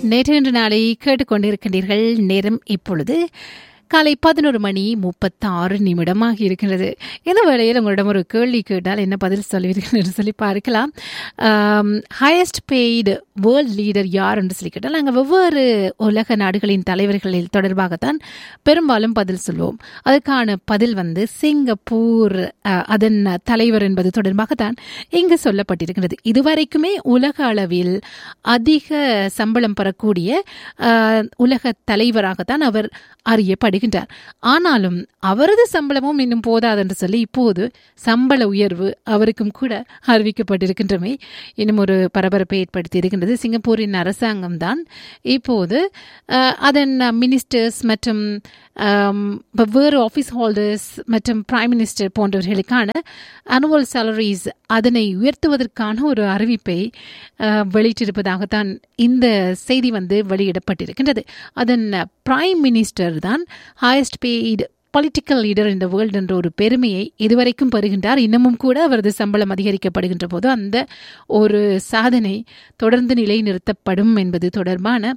நேற்று இன்று நாளை கேட்டுக்கொண்டிருக்கின்றீர்கள் நேரம் இப்பொழுது காலை பதினோரு மணி முப்பத்தாறு நிமிடமாக இருக்கிறது இந்த வேளையில் உங்களிடம் ஒரு கேள்வி கேட்டால் என்ன பதில் சொல்வீர்கள் என்று சொல்லி பார்க்கலாம் ஹையஸ்ட் பெய்டு வேர்ல்ட் லீடர் யார் என்று சொல்லி கேட்டால் நாங்கள் வெவ்வேறு உலக நாடுகளின் தலைவர்களில் தொடர்பாகத்தான் பெரும்பாலும் பதில் சொல்வோம் அதற்கான பதில் வந்து சிங்கப்பூர் அஹ், அதன் தலைவர் என்பது தொடர்பாகத்தான் இங்கு சொல்லப்பட்டிருக்கிறது இதுவரைக்குமே உலக அளவில் அதிக சம்பளம் பெறக்கூடிய அஹ், உலக தலைவராகத்தான் அவர் அறியப்படுகின்றார் ஆனாலும் அவரது சம்பளமும் இன்னும் போதாது என்று சொல்லி இப்போது சம்பள உயர்வு அவருக்கும் கூட அறிவிக்கப்பட்டிருக்கின்றமை இன்னும் ஒரு பரபரப்பை ஏற்படுத்தி இருக்கின்றது சிங்கப்பூரின் அரசாங்கம் தான் இப்போது அஹ், அதன் மினிஸ்டர்ஸ் மற்றும் ஆம், வெவ்வேறு ஆஃபீஸ் ஹோல்டர்ஸ் மற்றும் பிரைம் மினிஸ்டர் போன்றவர்களுக்கான அனுவல் salaries அதனை உயர்த்துவதற்கான ஒரு அறிவிப்பை அஹ், வெளியிட்டிருப்பதாகத்தான் இந்த செய்தி வந்து வெளியிடப்பட்டிருக்கின்றது அதன் பிரைம் மினிஸ்டர் தான் ஹையஸ்ட் பெய்டு பொலிட்டிக்கல் லீடர் இந்த வேர்ல்டு என்ற ஒரு பெருமையை இதுவரைக்கும் பெறுகின்றார் இன்னமும் கூட அவரது சம்பளம் அதிகரிக்கப்படுகின்ற போது அந்த ஒரு சாதனை தொடர்ந்து நிலைநிறுத்தப்படும் என்பது தொடர்பான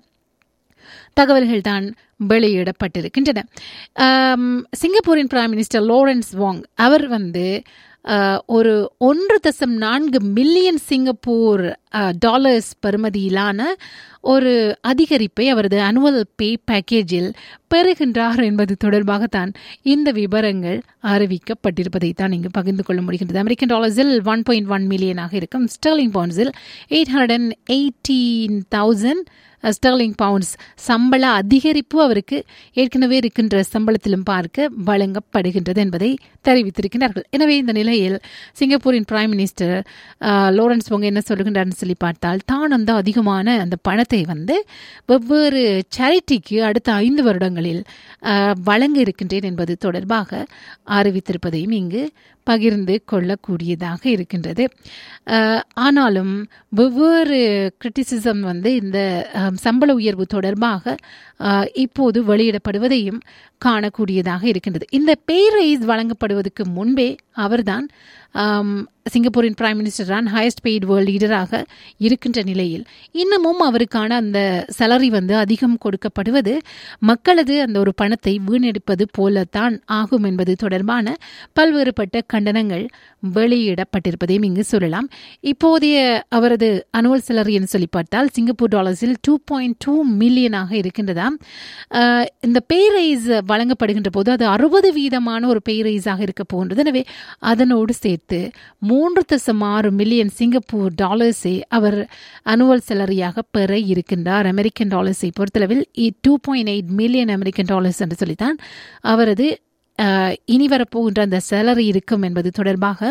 தகவல்கள் தான் வெளியிடப்பட்டிருக்கின்றன ஆம், சிங்கப்பூரின் பிரைம் மினிஸ்டர் லாரன்ஸ் வாங் அவர் வந்து அஹ், ஒரு ஒன்று தசம் நான்கு மில்லியன் சிங்கப்பூர் அஹ், டாலர்ஸ் பெறுமதியிலான ஒரு அதிகரிப்பை அவரது அனுவல் பே பேக்கேஜில் பெறுகின்றார் என்பது தொடர்பாகத்தான் இந்த விவரங்கள் அறிவிக்கப்பட்டிருப்பதை தான் இங்கு பகிர்ந்து கொள்ள முடிகின்றது அமெரிக்கன் டாலர்ஸில் ஒன் பாயிண்ட் ஒன் மில்லியனாக இருக்கும் ஸ்டெர்லிங் பவுண்ட்ஸில் eight hundred and eighteen thousand sterling pounds சம்பள அதிகரிப்பு அவருக்கு ஏற்கனவே இருக்கின்ற சம்பளத்திலும் பார்க்க வழங்கப்படுகின்றது என்பதை தெரிவித்திருக்கிறார்கள் எனவே இந்த நிலையில் சிங்கப்பூரின் பிரைம் மினிஸ்டர் அஹ், லாரன்ஸ் பொங்க என்ன சொல்லுகின்றார்னு சொல்லி பார்த்தால் தான் அந்த அதிகமான அந்த பணத்தை வந்து வெவ்வேறு சேரிட்டிக்கு அடுத்த ஐந்து வருடங்களில் அஹ், வழங்க இருக்கின்றேன் என்பது தொடர்பாக அறிவித்திருப்பதையும் இங்கு பகிர்ந்து கொள்ளக்கூடியதாக இருக்கின்றது அஹ், ஆனாலும் வெவ்வேறு கிரிட்டிசிசம் வந்து இந்த அஹ், சம்பள உயர்வு தொடர்பாக அஹ், இப்போது வெளியிடப்படுவதையும் காணக்கூடியதாக இருக்கின்றது இந்த பே ரைஸ் வழங்கப்படுவதற்கு முன்பே அவர்தான் ஆம், சிங்கப்பூரின் பிரைம் மினிஸ்டர் தான் ஹையஸ்ட் பெய்டு வேர்ல்ட் லீடராக இருக்கின்ற நிலையில் இன்னமும் அவருக்கான அந்த salary வந்து அதிகம் கொடுக்கப்படுவது மக்களது அந்த ஒரு பணத்தை வீணடிப்பது போலத்தான் ஆகும் என்பது தொடர்பான பல்வேறுபட்ட கண்டனங்கள் வெளியிடப்பட்டிருப்பதையும் இங்கு சொல்லலாம் இப்போதைய அவரது அனுவல் salary என்று சொல்லி பார்த்தால் சிங்கப்பூர் டாலர்ஸில் டூ பாயிண்ட் டூ மில்லியனாக இருக்கின்றதாம் ஆஹ் இந்த பே ரைஸ் வழங்கப்படுகின்ற போது அது அறுபது வீதமான ஒரு பே ரைஸாக இருக்க போகின்றது எனவே அதனோடு சேர்த்து மூன்று தசம் ஆறு மில்லியன் சிங்கப்பூர் டாலர்ஸை அவர் அனுவல் செலரியாக பெற இருக்கின்றார் அமெரிக்கன் டாலர்ஸை பொறுத்தளவில் two point eight million American dollars என்று சொல்லித்தான் அவரது ஆஹ் இனி வரப்போகின்ற அந்த சேலரி இருக்கும் என்பது தொடர்பாக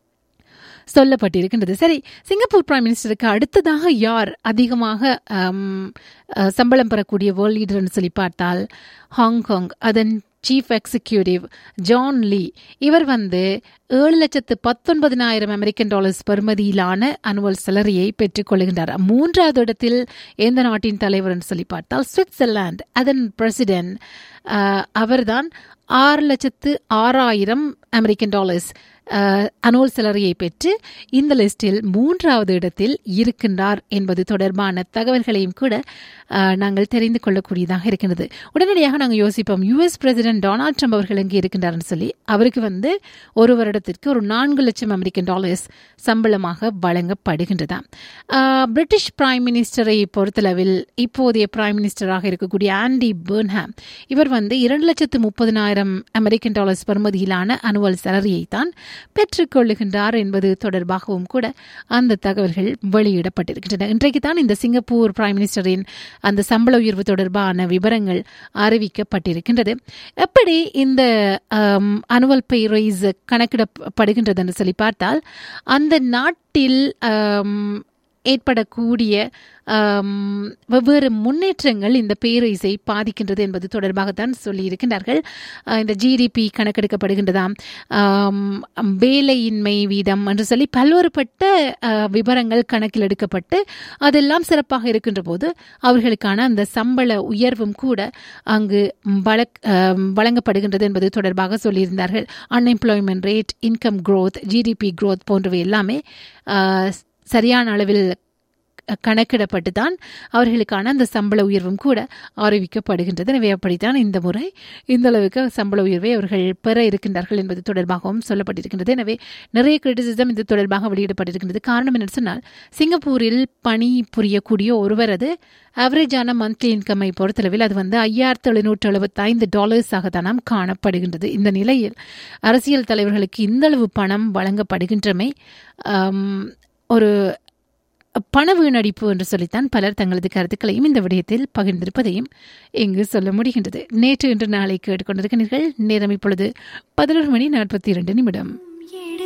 சொல்லப்பட்டிருக்கின்றது சரி சிங்கப்பூர் பிரைம் மினிஸ்டருக்கு அடுத்ததாக யார் அதிகமாக ஆம், அஹ், சம்பளம் பெறக்கூடிய வேர்ல்ட் லீடர்னு சொல்லி பார்த்தால் ஹாங்காங் அதன் சீஃப் எக்ஸிக்யூட்டிவ் ஜான் லீ இவர் வந்து ஏழு லட்சத்து பத்தொன்பதினாயிரம் அமெரிக்கன் டாலர்ஸ் பெறுமதியிலான அனுவல் செலரியை பெற்றுக் கொள்கின்றார் மூன்றாவது இடத்தில் எந்த நாட்டின் தலைவர் என்று சொல்லி பார்த்தால் சுவிட்சர்லாந்து அதன் பிரசிடென்ட் அவர்தான் ஆறு லட்சத்து ஆறாயிரம் அமெரிக்கன் டாலர்ஸ் அனுவல் செலரியை பெற்று இந்த லிஸ்டில் மூன்றாவது இடத்தில் இருக்கின்றார் என்பது தொடர்பான தகவல்களையும் கூட அஹ், நாங்கள் தெரிந்து கொள்ளக்கூடியதாக இருக்கின்றது உடனடியாக நாங்கள் யோசிப்போம் யுஎஸ் பிரசிடென்ட் டொனால்ட் ட்ரம்ப் அவர்கள் எங்கே இருக்கின்றார்னு சொல்லி அவருக்கு வந்து ஒரு வருடத்திற்கு ஒரு நான்கு லட்சம் அமெரிக்கன் டாலர்ஸ் சம்பளமாக வழங்கப்படுகின்றதாம் அஹ், பிரிட்டிஷ் பிரைம் மினிஸ்டரை பொறுத்தளவில் இப்போதைய பிரைம் மினிஸ்டராக இருக்கக்கூடிய ஆண்டி பெர்ன்ஹாம் இவர் வந்து இரண்டு லட்சத்து முப்பதினாயிரம் அமெரிக்கன் டாலர்ஸ் பெறுமதியிலான அனுவல் சேலரியை தான் பெற்றுக்கொள்ளுகின்றார் என்பது தொடர்பாகவும் கூட அந்த தகவல்கள் வெளியிடப்பட்டிருக்கின்றன இன்றைக்கு தான் இந்த சிங்கப்பூர் பிரைம் மினிஸ்டரின் அந்த சம்பள உயர்வு தொடர்பான விவரங்கள் அறிவிக்கப்பட்டிருக்கின்றது எப்படி இந்த அனுவல் பே ரைஸ் கணக்கிடப்படுகின்றது என்று சொல்லி பார்த்தால் அந்த நாட்டில் ஆம், ஏற்படக்கூடிய ஆம், வெவ்வேறு முன்னேற்றங்கள் இந்த பேரைஸை பாதிக்கின்றது என்பது தொடர்பாகத்தான் சொல்லியிருக்கின்றார்கள் அஹ், இந்த ஜிடிபி கணக்கெடுக்கப்படுகின்றதாம் ஆம், வேலையின்மை வீதம் என்று சொல்லி பல்வேறுபட்ட அஹ், விவரங்கள் கணக்கில் எடுக்கப்பட்டு அதெல்லாம் சிறப்பாக இருக்கின்ற போது அவர்களுக்கான அந்த சம்பள உயர்வும் கூட அங்கு வழக் அஹ், வழங்கப்படுகின்றது என்பது தொடர்பாக சொல்லியிருந்தார்கள் unemployment rate income growth GDP growth போன்றவை எல்லாமே அஹ், சரியான அளவில் கணக்கிடப்பட்டு தான் அவர்களுக்கான அந்த சம்பள உயர்வும் கூட அறிவிக்கப்படுகின்றது எனவே அப்படித்தான் இந்த முறை இந்த அளவுக்கு சம்பள உயர்வை அவர்கள் பெற இருக்கின்றார்கள் என்பது தொடர்பாகவும் சொல்லப்பட்டிருக்கின்றது எனவே நிறைய கிரிட்டிசிசம் இது தொடர்பாக வெளியிடப்பட்டிருக்கின்றது காரணம் என்ன சொன்னால் சிங்கப்பூரில் பணி புரியக்கூடிய ஒருவரது ஆவரேஜான மந்த்லி இன்கம்மை பொறுத்தளவில் அது வந்து ஐயாயிரத்து எழுநூற்று எழுபத்தைந்து டாலர்ஸாக தானாம் காணப்படுகின்றது இந்த நிலையில் அரசியல் தலைவர்களுக்கு இந்த அளவு பணம் வழங்கப்படுகின்றமை ஒரு பண வீணடிப்பு என்று சொல்லித்தான் பலர் தங்களது கருத்துக்களையும் இந்த விடயத்தில் பகிர்ந்திருப்பதையும் இங்கு சொல்ல முடிகின்றது நேற்று இன்று நாளை கேட்டுக்கொண்டிருக்கிறீர்கள் நேரம் இப்பொழுது பதினோரு மணி நாற்பத்தி இரண்டு நிமிடம்